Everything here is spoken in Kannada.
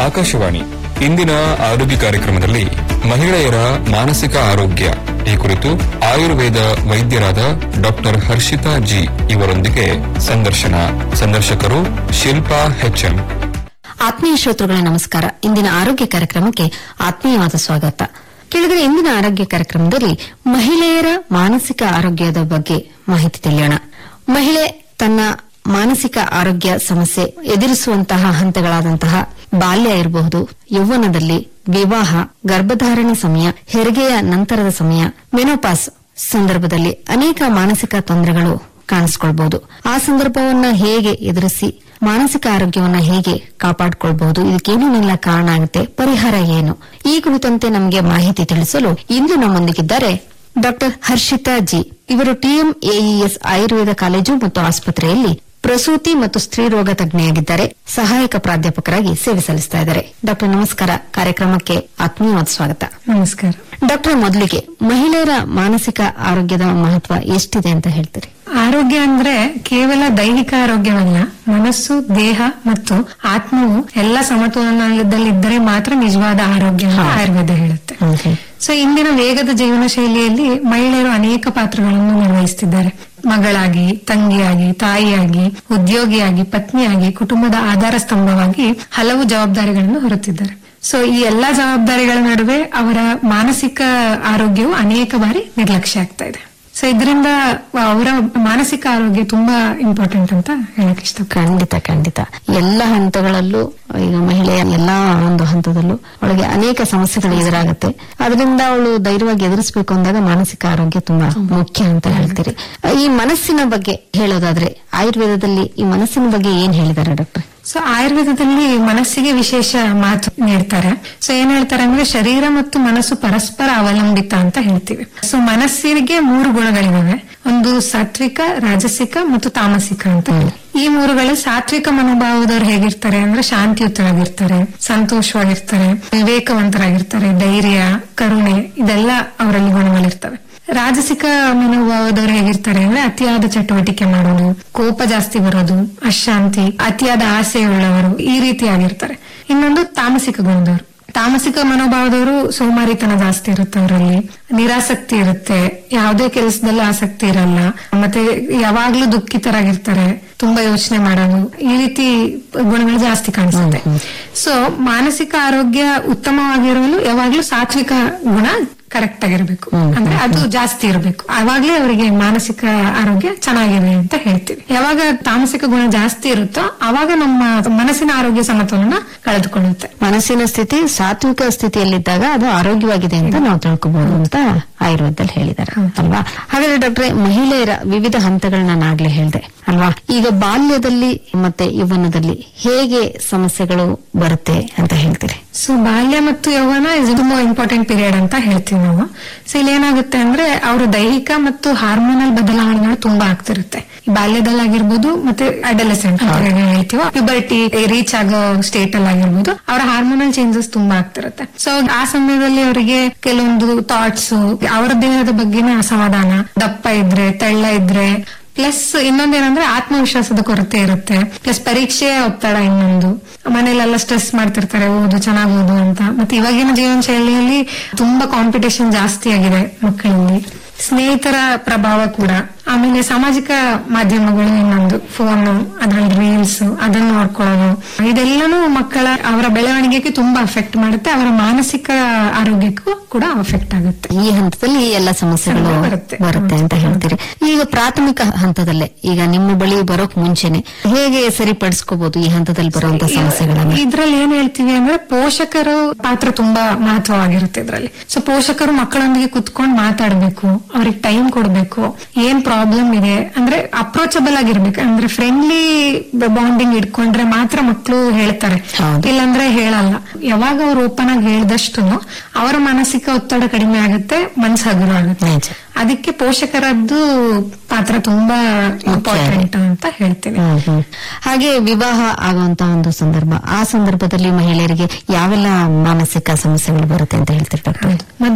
ಆಕಾಶವಾಣಿ ಇಂದಿನ ಆರೋಗ್ಯ ಕಾರ್ಯಕ್ರಮದಲ್ಲಿ ಮಹಿಳೆಯರ ಮಾನಸಿಕ ಆರೋಗ್ಯ ಈ ಕುರಿತು ಆಯುರ್ವೇದ ವೈದ್ಯರಾದ ಡಾಕ್ಟರ್ ಹರ್ಷಿತಾ ಜಿ ಇವರೊಂದಿಗೆ ಸಂದರ್ಶನ ಸಂದರ್ಶಕರು ಶಿಲ್ಪಾ ಎಚ್ಎಂ ಆತ್ಮೀಯ ಶ್ರೋತೃಗಳ ನಮಸ್ಕಾರ ಇಂದಿನ ಆರೋಗ್ಯ ಕಾರ್ಯಕ್ರಮಕ್ಕೆ ಆತ್ಮೀಯವಾದ ಸ್ವಾಗತ ಕೆಳಗಡೆ ಇಂದಿನ ಆರೋಗ್ಯ ಕಾರ್ಯಕ್ರಮದಲ್ಲಿ ಮಹಿಳೆಯರ ಮಾನಸಿಕ ಆರೋಗ್ಯದ ಬಗ್ಗೆ ಮಾಹಿತಿ ತಿಳಿಯೋಣ ಮಹಿಳೆ ತನ್ನ ಮಾನಸಿಕ ಆರೋಗ್ಯ ಸಮಸ್ಯೆ ಎದುರಿಸುವಂತಹ ಹಂತಗಳಾದಂತಹ ಬಾಲ್ಯ ಇರಬಹುದು ಯೌವನದಲ್ಲಿ ವಿವಾಹ ಗರ್ಭಧಾರಣೆ ಸಮಯ ಹೆರಿಗೆಯ ನಂತರದ ಸಮಯ ಮೆನೋಪಾಸ್ ಸಂದರ್ಭದಲ್ಲಿ ಅನೇಕ ಮಾನಸಿಕ ತೊಂದರೆಗಳು ಕಾಣಿಸಿಕೊಳ್ಬಹುದು ಆ ಸಂದರ್ಭವನ್ನ ಹೇಗೆ ಎದುರಿಸಿ ಮಾನಸಿಕ ಆರೋಗ್ಯವನ್ನ ಹೇಗೆ ಕಾಪಾಡಿಕೊಳ್ಬಹುದು ಇದಕ್ಕೇನೇನೆಲ್ಲ ಕಾರಣ ಆಗುತ್ತೆ ಪರಿಹಾರ ಏನು ಈ ಕುರಿತಂತೆ ನಮಗೆ ಮಾಹಿತಿ ತಿಳಿಸಲು ಇಂದು ನಮ್ಮೊಂದಿಗಿದ್ದಾರೆ ಡಾಕ್ಟರ್ ಹರ್ಷಿತಾ ಜಿ ಇವರು ಟಿಎಂಎಇಎಸ್ ಆಯುರ್ವೇದ ಕಾಲೇಜು ಮತ್ತು ಆಸ್ಪತ್ರೆಯಲ್ಲಿ ಪ್ರಸೂತಿ ಮತ್ತು ಸ್ತ್ರೀರೋಗ ತಜ್ಞೆಯಾಗಿದ್ದಾರೆ ಸಹಾಯಕ ಪ್ರಾಧ್ಯಾಪಕರಾಗಿ ಸೇವೆ ಸಲ್ಲಿಸ್ತಾ ಇದ್ದಾರೆ ಡಾಕ್ಟರ್ ನಮಸ್ಕಾರ ಕಾರ್ಯಕ್ರಮಕ್ಕೆ ಆತ್ಮೀಯವಾದ ಸ್ವಾಗತ ನಮಸ್ಕಾರ ಡಾಕ್ಟರ್ ಮೊದಲಿಗೆ ಮಹಿಳೆಯರ ಮಾನಸಿಕ ಆರೋಗ್ಯದ ಮಹತ್ವ ಎಷ್ಟಿದೆ ಅಂತ ಹೇಳ್ತೀರಿ ಆರೋಗ್ಯ ಅಂದ್ರೆ ಕೇವಲ ದೈಹಿಕ ಆರೋಗ್ಯವಲ್ಲ ಮನಸ್ಸು ದೇಹ ಮತ್ತು ಆತ್ಮವು ಎಲ್ಲ ಸಮತೋಲನದಲ್ಲಿದ್ದರೆ ಮಾತ್ರ ನಿಜವಾದ ಆರೋಗ್ಯ ಅಂತ ಆಯುರ್ವೇದ ಹೇಳುತ್ತೆ ಸೊ ಇಂದಿನ ವೇಗದ ಜೀವನ ಶೈಲಿಯಲ್ಲಿ ಮಹಿಳೆಯರು ಅನೇಕ ಪಾತ್ರಗಳನ್ನು ನಿರ್ವಹಿಸುತ್ತಿದ್ದಾರೆ ಮಗಳಾಗಿ ತಂಗಿಯಾಗಿ ತಾಯಿಯಾಗಿ ಉದ್ಯೋಗಿಯಾಗಿ ಪತ್ನಿಯಾಗಿ ಕುಟುಂಬದ ಆಧಾರ ಸ್ತಂಭವಾಗಿ ಹಲವು ಜವಾಬ್ದಾರಿಗಳನ್ನು ಹೊರುತ್ತಿದ್ದಾರೆ ಸೊ ಈ ಎಲ್ಲಾ ಜವಾಬ್ದಾರಿಗಳ ನಡುವೆ ಅವರ ಮಾನಸಿಕ ಆರೋಗ್ಯವು ಅನೇಕ ಬಾರಿ ನಿರ್ಲಕ್ಷ್ಯ ಆಗ್ತಾ ಇದೆ ಸೊ ಇದರಿಂದ ಅವರ ಮಾನಸಿಕ ಆರೋಗ್ಯ ತುಂಬಾ ಇಂಪಾರ್ಟೆಂಟ್ ಅಂತ ಹೇಳಕ್ ಇಷ್ಟ ಖಂಡಿತ ಖಂಡಿತ ಎಲ್ಲ ಹಂತಗಳಲ್ಲೂ ಈಗ ಮಹಿಳೆಯ ಎಲ್ಲಾ ಒಂದು ಹಂತದಲ್ಲೂ ಅವಳಿಗೆ ಅನೇಕ ಸಮಸ್ಯೆಗಳು ಎದುರಾಗುತ್ತೆ ಅದರಿಂದ ಅವಳು ಧೈರ್ಯವಾಗಿ ಎದುರಿಸಬೇಕು ಅಂದಾಗ ಮಾನಸಿಕ ಆರೋಗ್ಯ ತುಂಬಾ ಮುಖ್ಯ ಅಂತ ಹೇಳ್ತೀರಿ ಈ ಮನಸ್ಸಿನ ಬಗ್ಗೆ ಹೇಳೋದಾದ್ರೆ ಆಯುರ್ವೇದದಲ್ಲಿ ಈ ಮನಸ್ಸಿನ ಬಗ್ಗೆ ಏನ್ ಹೇಳಿದ್ದಾರೆ ಡಾಕ್ಟರ್ ಸೊ ಆಯುರ್ವೇದದಲ್ಲಿ ಮನಸ್ಸಿಗೆ ವಿಶೇಷ ಮಾತು ನೀಡ್ತಾರೆ ಸೊ ಏನ್ ಹೇಳ್ತಾರೆ ಅಂದ್ರೆ ಶರೀರ ಮತ್ತು ಮನಸ್ಸು ಪರಸ್ಪರ ಅವಲಂಬಿತ ಅಂತ ಹೇಳ್ತೀವಿ ಸೊ ಮನಸ್ಸಿಗೆ ಮೂರು ಗುಣಗಳಿವೆ ಒಂದು ಸಾತ್ವಿಕ ರಾಜಸಿಕ ಮತ್ತು ತಾಮಸಿಕ ಅಂತ ಈ ಮೂರುಗಳು ಸಾತ್ವಿಕ ಮನೋಭಾವದವ್ರು ಹೇಗಿರ್ತಾರೆ ಅಂದ್ರೆ ಶಾಂತಿಯುತರಾಗಿರ್ತಾರೆ ಸಂತೋಷವಾಗಿರ್ತಾರೆ ವಿವೇಕವಂತರಾಗಿರ್ತಾರೆ ಧೈರ್ಯ ಕರುಣೆ ಇದೆಲ್ಲ ಅವರಲ್ಲಿ ಗುಣಗಳಿರ್ತವೆ ರಾಜಸಿಕ ಮನೋಭಾವದವ್ರು ಹೇಗಿರ್ತಾರೆ ಅಂದ್ರೆ ಅತಿಯಾದ ಚಟುವಟಿಕೆ ಮಾಡೋದು ಕೋಪ ಜಾಸ್ತಿ ಬರೋದು ಅಶಾಂತಿ ಅತಿಯಾದ ಆಸೆಯುಳ್ಳವರು ಈ ರೀತಿಯಾಗಿರ್ತಾರೆ ಇನ್ನೊಂದು ತಾಮಸಿಕ ಗುಣದವರು ತಾಮಸಿಕ ಮನೋಭಾವದವರು ಸೋಮಾರಿತನ ಜಾಸ್ತಿ ಇರುತ್ತೆ ಅವರಲ್ಲಿ ನಿರಾಸಕ್ತಿ ಇರುತ್ತೆ ಯಾವುದೇ ಕೆಲಸದಲ್ಲೂ ಆಸಕ್ತಿ ಇರಲ್ಲ ಮತ್ತೆ ಯಾವಾಗ್ಲೂ ದುಃಖಿತರಾಗಿರ್ತಾರೆ ತುಂಬಾ ಯೋಚನೆ ಮಾಡೋದು ಈ ರೀತಿ ಗುಣಗಳು ಜಾಸ್ತಿ ಕಾಣಿಸುತ್ತೆ ಸೊ ಮಾನಸಿಕ ಆರೋಗ್ಯ ಉತ್ತಮವಾಗಿರಲು ಯಾವಾಗ್ಲೂ ಸಾತ್ವಿಕ ಗುಣ ಕರೆಕ್ಟ್ ಆಗಿರ್ಬೇಕು ಅಂದ್ರೆ ಅದು ಜಾಸ್ತಿ ಇರಬೇಕು ಅವಾಗ್ಲೇ ಅವರಿಗೆ ಮಾನಸಿಕ ಆರೋಗ್ಯ ಚೆನ್ನಾಗಿದೆ ಅಂತ ಹೇಳ್ತೀವಿ ಯಾವಾಗ ತಾಮಸಿಕ ಗುಣ ಜಾಸ್ತಿ ಇರುತ್ತೋ ಅವಾಗ ನಮ್ಮ ಮನಸ್ಸಿನ ಆರೋಗ್ಯ ಸಮತೋಲನ ಕಳೆದುಕೊಳ್ಳುತ್ತೆ ಮನಸ್ಸಿನ ಸ್ಥಿತಿ ಸಾತ್ವಿಕ ಸ್ಥಿತಿಯಲ್ಲಿದ್ದಾಗ ಅದು ಆರೋಗ್ಯವಾಗಿದೆ ಅಂತ ನಾವು ತಿಳ್ಕೊಬಹುದು ಅಂತ ಆಯುರ್ವೇದದಲ್ಲಿ ಹೇಳಿದ್ದಾರೆ ಅಲ್ವಾ ಹಾಗಾದ್ರೆ ಡಾಕ್ಟ್ರೆ ಮಹಿಳೆಯರ ವಿವಿಧ ಹಂತಗಳನ್ನ ನಾಗ್ಲೇ ಹೇಳ್ದೆ ಅಲ್ವಾ ಈಗ ಬಾಲ್ಯದಲ್ಲಿ ಮತ್ತೆ ಯೌವನದಲ್ಲಿ ಹೇಗೆ ಸಮಸ್ಯೆಗಳು ಬರುತ್ತೆ ಅಂತ ಹೇಳ್ತೀರಿ ಸೊ ಬಾಲ್ಯ ಮತ್ತು ಯೌವನ ಇಸ್ ತುಂಬಾ ಇಂಪಾರ್ಟೆಂಟ್ ಪೀರಿಯಡ್ ಅಂತ ಹೇಳ್ತೀವಿ ನಾವು ಸೊ ಇಲ್ಲಿ ಏನಾಗುತ್ತೆ ಅಂದ್ರೆ ಅವ್ರ ದೈಹಿಕ ಮತ್ತು ಹಾರ್ಮೋನಲ್ ಬದಲಾವಣೆಗಳು ತುಂಬಾ ಆಗ್ತಿರುತ್ತೆ ಈ ಬಾಲ್ಯದಲ್ಲಾಗಿರ್ಬೋದು ಮತ್ತೆ ಅಡಲಸೆಂಟ್ ಹೇಳ್ತೀವೋ ಪ್ಯುಬರ್ಟಿ ರೀಚ್ ಆಗೋ ಸ್ಟೇಟ್ ಅಲ್ಲಿ ಆಗಿರ್ಬೋದು ಅವರ ಹಾರ್ಮೋನಲ್ ಚೇಂಜಸ್ ತುಂಬಾ ಆಗ್ತಿರುತ್ತೆ ಸೊ ಆ ಸಮಯದಲ್ಲಿ ಅವರಿಗೆ ಕೆಲವೊಂದು ಥಾಟ್ಸ್ ಅವರ ದೇಹದ ಬಗ್ಗೆನೇ ಅಸಮಾಧಾನ ದಪ್ಪ ಇದ್ರೆ ತೆಳ್ಳ ಇದ್ರೆ ಪ್ಲಸ್ ಇನ್ನೊಂದೇನಂದ್ರೆ ಆತ್ಮವಿಶ್ವಾಸದ ಕೊರತೆ ಇರುತ್ತೆ ಪ್ಲಸ್ ಪರೀಕ್ಷೆಯ ಒತ್ತಡ ಇನ್ನೊಂದು ಮನೇಲೆಲ್ಲ ಸ್ಟ್ರೆಸ್ ಮಾಡ್ತಿರ್ತಾರೆ ಓದು ಚೆನ್ನಾಗಿ ಓದು ಅಂತ ಮತ್ತೆ ಇವಾಗಿನ ಜೀವನ ಶೈಲಿಯಲ್ಲಿ ತುಂಬಾ ಕಾಂಪಿಟೇಷನ್ ಜಾಸ್ತಿ ಆಗಿದೆ ಮಕ್ಕಳಲ್ಲಿ ಸ್ನೇಹಿತರ ಪ್ರಭಾವ ಕೂಡ ಆಮೇಲೆ ಸಾಮಾಜಿಕ ಮಾಧ್ಯಮಗಳು ಇನ್ನೊಂದು ಫೋನ್ ಅದ್ರಲ್ಲಿ ರೀಲ್ಸ್ ಅದನ್ನ ನೋಡ್ಕೊಳ್ಳೋದು ಇದೆಲ್ಲನೂ ಮಕ್ಕಳ ಅವರ ಬೆಳವಣಿಗೆಗೆ ತುಂಬಾ ಅಫೆಕ್ಟ್ ಮಾಡುತ್ತೆ ಅವರ ಮಾನಸಿಕ ಆರೋಗ್ಯಕ್ಕೂ ಕೂಡ ಅಫೆಕ್ಟ್ ಆಗುತ್ತೆ ಈ ಹಂತದಲ್ಲಿ ಈ ಎಲ್ಲ ಸಮಸ್ಯೆಗಳು ಬರುತ್ತೆ. ಬರುತ್ತೆ ಅಂತ ಹೇಳ್ತೀರಿ ಈಗ ಪ್ರಾಥಮಿಕ ಹಂತದಲ್ಲೇ ಈಗ ನಿಮ್ಮ ಬಳಿ ಬರೋಕ್ ಮುಂಚೆನೆ ಹೇಗೆ ಸರಿಪಡಿಸ್ಕೋಬಹುದು ಈ ಹಂತದಲ್ಲಿ ಬರುವಂತ ಸಮಸ್ಯೆಗಳನ್ನ ಇದ್ರಲ್ಲಿ ಏನ್ ಹೇಳ್ತೀವಿ ಅಂದ್ರೆ ಪೋಷಕರು ಪಾತ್ರ ತುಂಬಾ ಮಹತ್ವವಾಗಿರುತ್ತೆ ಇದ್ರಲ್ಲಿ ಸೊ ಪೋಷಕರು ಮಕ್ಕಳೊಂದಿಗೆ ಕುತ್ಕೊಂಡು ಮಾತಾಡ್ಬೇಕು ಅವ್ರಿಗೆ ಟೈಮ್ ಕೊಡ್ಬೇಕು ಏನ್ ಪ್ರಾಬ್ಲಮ್ ಇದೆ ಅಂದ್ರೆ ಅಪ್ರೋಚಬಲ್ ಆಗಿರ್ಬೇಕು ಅಂದ್ರೆ ಫ್ರೆಂಡ್ಲಿ ಬಾಂಡಿಂಗ್ ಇಟ್ಕೊಂಡ್ರೆ ಮಾತ್ರ ಮಕ್ಕಳು ಹೇಳ್ತಾರೆ ಹೌದು. ಇಲ್ಲಾಂದ್ರೆ ಹೇಳಲ್ಲ ಯಾವಾಗ ಅವ್ರು ಓಪನ್ ಆಗಿ ಹೇಳ್ದಷ್ಟು ಅವರ ಮಾನಸಿಕ ಒತ್ತಡ ಕಡಿಮೆ ಆಗುತ್ತೆ ಮನ್ಸು ಹಗುರ ಆಗುತ್ತೆ ನಿಜ. ಅದಕ್ಕೆ ಪೋಷಕರದ್ದು ಪಾತ್ರ ತುಂಬಾ ಇಂಪಾರ್ಟೆಂಟ್ ಅಂತ ಹೇಳ್ತೀನಿ ಹ್ಮ್, ಹ್ಮ್. ಹಾಗೆ ವಿವಾಹ ಆಗುವಂತ ಒಂದು ಸಂದರ್ಭ ಆ ಸಂದರ್ಭದಲ್ಲಿ ಮಹಿಳೆಯರಿಗೆ ಯಾವೆಲ್ಲ ಮಾನಸಿಕ ಸಮಸ್ಯೆಗಳು ಬರುತ್ತೆ ಅಂತ ಹೇಳ್ತೀರಿ ಡಾಕ್ಟರ್ ಮದ್ವೆ